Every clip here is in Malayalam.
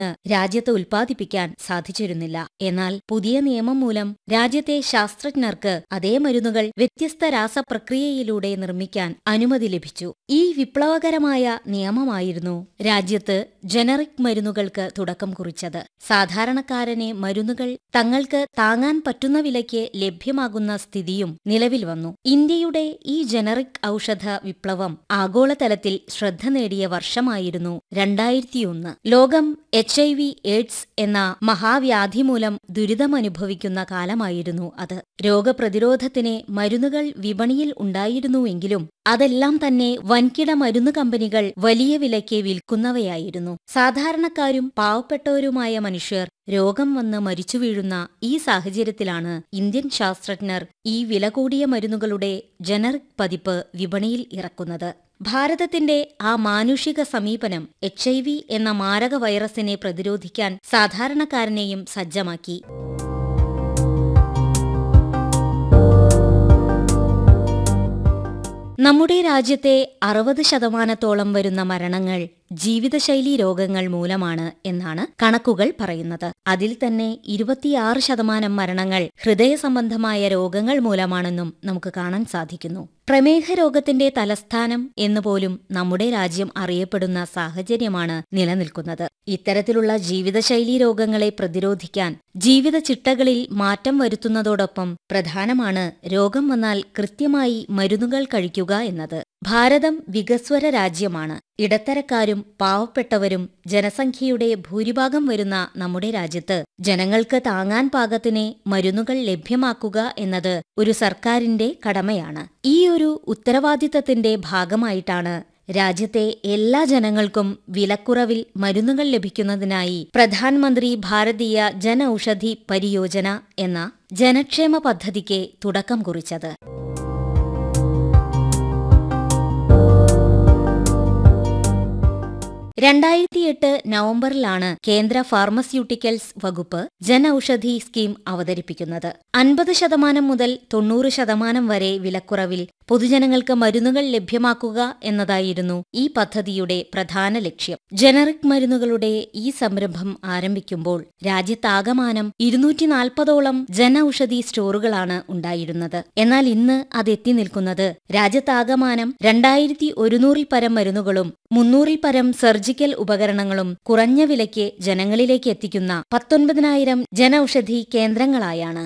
രാജ്യത്ത് ഉൽപ്പാദിപ്പിക്കാൻ സാധിച്ചിരുന്നില്ല എന്നാൽ പുതിയ നിയമം മൂലം രാജ്യത്തെ ശാസ്ത്രജ്ഞർക്ക് അതേ മരുന്നുകൾ വ്യത്യസ്ത രാസപ്രക്രിയയിലൂടെ നിർമ്മിക്കാൻ അനുമതി ലഭിച്ചു ഈ വിപ്ലവകരമായ നിയമമായിരുന്നു രാജ്യത്ത് ജനറിക് മരുന്നുകൾക്ക് തുടക്കം കുറിച്ചത് സാധാരണക്കാരനെ മരുന്നുകൾ തങ്ങൾക്ക് താങ്ങാൻ പറ്റുന്ന വിലയ്ക്ക് ലഭ്യമാകുന്ന സ്ഥിതിയും നിലവിൽ വന്നു ഇന്ത്യയുടെ ഈ ജനറിക് ഔഷധ വിപ്ലവം ആഗോളതലത്തിൽ ശ്രദ്ധ നേടിയ വർഷമായിരുന്നു രണ്ടായിരത്തിയൊന്ന് ലോകം എച്ച് ഐ വി എയ്ഡ്സ് എന്ന മഹാവ്യാധി മൂലം ദുരിതമനുഭവിക്കുന്ന കാലമായിരുന്നു അത് രോഗപ്രതിരോധത്തിന് മരുന്നുകൾ വിപണിയിൽ ഉണ്ടായിരുന്നുവെങ്കിലും അതെല്ലാം തന്നെ വൻകിട മരുന്ന് കമ്പനികൾ വലിയ വിലയ്ക്ക് വിൽക്കുന്നവയായിരുന്നു സാധാരണക്കാരും പാവപ്പെട്ടവരുമായ മനുഷ്യർ രോഗം വന്ന് മരിച്ചു വീഴുന്ന ഈ സാഹചര്യത്തിലാണ് ഇന്ത്യൻ ശാസ്ത്രജ്ഞർ ഈ വില കൂടിയ മരുന്നുകളുടെ ജനറിക് പതിപ്പ് വിപണിയിൽ ഇറക്കുന്നത് ഭാരതത്തിന്റെ ആ മാനുഷിക സമീപനം എച്ച് ഐ വി എന്ന മാരക വൈറസിനെ പ്രതിരോധിക്കാൻ സാധാരണക്കാരനെയും സജ്ജമാക്കി നമ്മുടെ രാജ്യത്തെ അറുപത് ശതമാനത്തോളം വരുന്ന മരണങ്ങൾ ജീവിതശൈലീ രോഗങ്ങൾ മൂലമാണ് എന്നാണ് കണക്കുകൾ പറയുന്നത് അതിൽ തന്നെ ഇരുപത്തിയാറ് ശതമാനം മരണങ്ങൾ ഹൃദയ സംബന്ധമായ രോഗങ്ങൾ മൂലമാണെന്നും നമുക്ക് കാണാൻ സാധിക്കുന്നു പ്രമേഹ രോഗത്തിന്റെ തലസ്ഥാനം എന്നുപോലും നമ്മുടെ രാജ്യം അറിയപ്പെടുന്ന സാഹചര്യമാണ് നിലനിൽക്കുന്നത് ഇത്തരത്തിലുള്ള ജീവിതശൈലീ രോഗങ്ങളെ പ്രതിരോധിക്കാൻ ജീവിത ചിട്ടകളിൽ മാറ്റം വരുത്തുന്നതോടൊപ്പം പ്രധാനമാണ് രോഗം വന്നാൽ കൃത്യമായി മരുന്നുകൾ കഴിക്കുക എന്നത് ഭാരതം വികസ്വര രാജ്യമാണ് ഇടത്തരക്കാരും പാവപ്പെട്ടവരും ജനസംഖ്യയുടെ ഭൂരിഭാഗം വരുന്ന നമ്മുടെ രാജ്യത്ത് ജനങ്ങൾക്ക് താങ്ങാൻ പാകത്തിന് മരുന്നുകൾ ലഭ്യമാക്കുക എന്നത് ഒരു സർക്കാരിന്റെ കടമയാണ് ഈ ഒരു ഉത്തരവാദിത്തത്തിന്റെ ഭാഗമായിട്ടാണ് രാജ്യത്തെ എല്ലാ ജനങ്ങൾക്കും വിലക്കുറവിൽ മരുന്നുകൾ ലഭിക്കുന്നതിനായി പ്രധാനമന്ത്രി ഭാരതീയ ജന ഔഷധി പരിയോജന എന്ന ജനക്ഷേമ പദ്ധതിക്ക് തുടക്കം കുറിച്ചത് രണ്ടായിരത്തിയെട്ട് നവംബറിലാണ് കേന്ദ്ര ഫാർമസ്യൂട്ടിക്കൽസ് വകുപ്പ് ജൻ ഔഷധി സ്കീം അവതരിപ്പിക്കുന്നത് അൻപത് ശതമാനം മുതൽ തൊണ്ണൂറ് ശതമാനം വരെ വിലക്കുറവിൽ പൊതുജനങ്ങൾക്ക് മരുന്നുകൾ ലഭ്യമാക്കുക എന്നതായിരുന്നു ഈ പദ്ധതിയുടെ പ്രധാന ലക്ഷ്യം ജനറിക് മരുന്നുകളുടെ ഈ സംരംഭം ആരംഭിക്കുമ്പോൾ രാജ്യത്താകമാനം ഇരുന്നൂറ്റി നാൽപ്പതോളം ജൻ ഔഷധി സ്റ്റോറുകളാണ് ഉണ്ടായിരുന്നത് എന്നാൽ ഇന്ന് അത് എത്തി നിൽക്കുന്നത് രാജ്യത്താകമാനം രണ്ടായിരത്തി ഒരുന്നൂറിൽ പരം മരുന്നുകളും മുന്നൂറിൽ പരം സർജിക്കൽ ഉപകരണങ്ങളും കുറഞ്ഞ വിലയ്ക്ക് ജനങ്ങളിലേക്ക് എത്തിക്കുന്ന പത്തൊൻപതിനായിരം ജനൌഷധി കേന്ദ്രങ്ങളായാണ്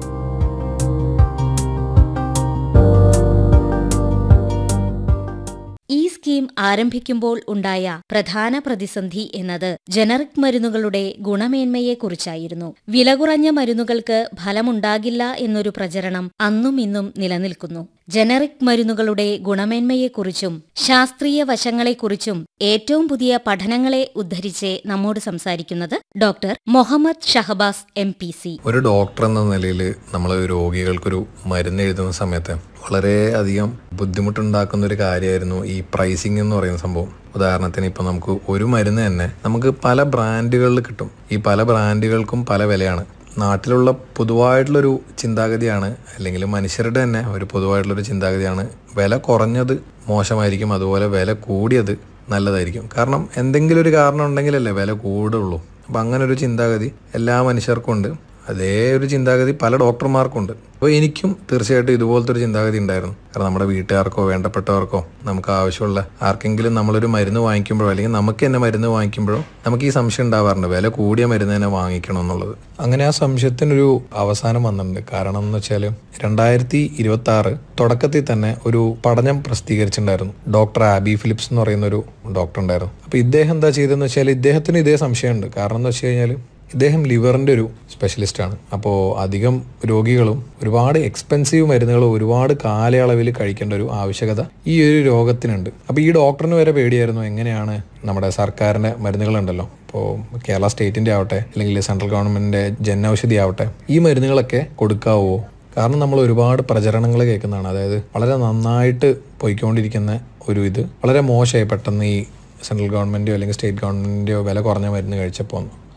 ഈ സ്കീം ആരംഭിക്കുമ്പോൾ ഉണ്ടായ പ്രധാന പ്രതിസന്ധി എന്നത് ജനറിക് മരുന്നുകളുടെ ഗുണമേന്മയെക്കുറിച്ചായിരുന്നു വില കുറഞ്ഞ മരുന്നുകൾക്ക് ഫലമുണ്ടാകില്ല എന്നൊരു പ്രചരണം അന്നും ഇന്നും നിലനിൽക്കുന്നു ജനറിക് മരുന്നുകളുടെ ഗുണമേന്മയെക്കുറിച്ചും ശാസ്ത്രീയ വശങ്ങളെക്കുറിച്ചും ഏറ്റവും പുതിയ പഠനങ്ങളെ ഉദ്ധരിച്ച് നമ്മോട് സംസാരിക്കുന്നത് doctor Muhammad Shahbaz M P C ഒരു ഡോക്ടർ എന്ന നിലയിൽ നമ്മൾ രോഗികൾക്കൊരു മരുന്ന് എഴുതുന്ന സമയത്ത് വളരെ അധികം ബുദ്ധിമുട്ടുണ്ടാക്കുന്ന ഒരു കാര്യമായിരുന്നു ഈ പ്രൈസിങ് എന്ന് പറയുന്ന സംഭവം ഉദാഹരണത്തിന് ഇപ്പം നമുക്ക് ഒരു മരുന്ന് തന്നെ നമുക്ക് പല ബ്രാൻഡുകളിൽ കിട്ടും ഈ പല ബ്രാൻഡുകൾക്കും പല വിലയാണ് നാട്ടിലുള്ള പൊതുവായിട്ടുള്ളൊരു ചിന്താഗതിയാണ് അല്ലെങ്കിൽ മനുഷ്യരുടെ തന്നെ ഒരു പൊതുവായിട്ടുള്ളൊരു ചിന്താഗതിയാണ് വില കുറഞ്ഞത് മോശമായിരിക്കും അതുപോലെ വില കൂടിയത് നല്ലതായിരിക്കും കാരണം എന്തെങ്കിലും ഒരു കാരണം ഉണ്ടെങ്കിലല്ലേ വില കൂടുള്ളൂ അപ്പം അങ്ങനെ ഒരു ചിന്താഗതി എല്ലാ മനുഷ്യർക്കും ഉണ്ട് അതേ ഒരു ചിന്താഗതി പല ഡോക്ടർമാർക്കുണ്ട് അപ്പോൾ എനിക്കും തീർച്ചയായിട്ടും ഇതുപോലത്തെ ഒരു ചിന്താഗതി ഉണ്ടായിരുന്നു കാരണം നമ്മുടെ വീട്ടുകാർക്കോ വേണ്ടപ്പെട്ടവർക്കോ നമുക്ക് ആവശ്യമുള്ള ആർക്കെങ്കിലും നമ്മളൊരു മരുന്ന് വാങ്ങിക്കുമ്പോഴോ അല്ലെങ്കിൽ നമുക്ക് തന്നെ മരുന്ന് വാങ്ങിക്കുമ്പോഴോ നമുക്ക് ഈ സംശയം ഉണ്ടാവാറുണ്ട് വില കൂടിയ മരുന്ന് തന്നെ വാങ്ങിക്കണം എന്നുള്ളത് അങ്ങനെ ആ സംശയത്തിനൊരു അവസാനം വന്നിട്ടുണ്ട് കാരണം എന്ന് വെച്ചാൽ രണ്ടായിരത്തി ഇരുപത്തി ആറ് തുടക്കത്തിൽ തന്നെ ഒരു പഠനം പ്രസിദ്ധീകരിച്ചിട്ടുണ്ടായിരുന്നു ഡോക്ടർ ആബി ഫിലിപ്സ് എന്ന് പറയുന്ന ഒരു ഡോക്ടർ ഉണ്ടായിരുന്നു അപ്പോൾ ഇദ്ദേഹം എന്താ ചെയ്തതെന്ന് വെച്ചാൽ ഇദ്ദേഹത്തിന് ഇതേ സംശയമുണ്ട് കാരണം എന്ന് വെച്ച് കഴിഞ്ഞാൽ ഇദ്ദേഹം ലിവറിൻ്റെ ഒരു സ്പെഷ്യലിസ്റ്റാണ് അപ്പോൾ അധികം രോഗികളും ഒരുപാട് എക്സ്പെൻസീവ് മരുന്നുകൾ ഒരുപാട് കാലയളവിൽ കഴിക്കേണ്ട ഒരു ആവശ്യകത ഈ ഒരു രോഗത്തിനുണ്ട് അപ്പോൾ ഈ ഡോക്ടറിന് വരെ പേടിയായിരുന്നു എങ്ങനെയാണ് നമ്മുടെ സർക്കാരിൻ്റെ മരുന്നുകളുണ്ടല്ലോ ഇപ്പോൾ കേരള സ്റ്റേറ്റിൻ്റെ ആവട്ടെ അല്ലെങ്കിൽ സെൻട്രൽ ഗവൺമെൻറ്റിൻ്റെ ജൻ ഔഷധി ആവട്ടെ ഈ മരുന്നുകളൊക്കെ കൊടുക്കാവോ കാരണം നമ്മൾ ഒരുപാട് പ്രചരണങ്ങൾ കേൾക്കുന്നതാണ് അതായത് വളരെ നന്നായിട്ട് പോയിക്കൊണ്ടിരിക്കുന്ന ഒരു ഇത് വളരെ മോശമായി പെട്ടെന്ന് ഈ സെൻട്രൽ ഗവൺമെൻറ്റോ അല്ലെങ്കിൽ സ്റ്റേറ്റ് ഗവൺമെൻറ്റോ വില കുറഞ്ഞ മരുന്ന് കഴിച്ചപ്പോൾ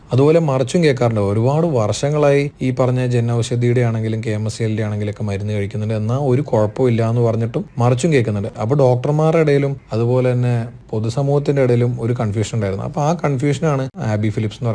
അതുപോലെ മറിച്ചും കേൾക്കാറുണ്ട് ഒരുപാട് വർഷങ്ങളായി ഈ പറഞ്ഞ ജൻ ഔഷധിയുടെ ആണെങ്കിലും കെ എം എസ് എല്ലിന്റെ ആണെങ്കിലും ഒക്കെ മരുന്ന് കഴിക്കുന്നുണ്ട് എന്നാൽ ഒരു കുഴപ്പമില്ല എന്ന് പറഞ്ഞിട്ടും മറിച്ചും കേൾക്കുന്നുണ്ട് അപ്പോൾ ഡോക്ടർമാരുടെ ഇടയിലും അതുപോലെ തന്നെ പൊതുസമൂഹത്തിന്റെ ഇടയിലും ഒരു കൺഫ്യൂഷൻ ഉണ്ടായിരുന്നു അപ്പോൾ ആ കൺഫ്യൂഷനാണ് ആബി ഫിലിപ്സ് എന്ന്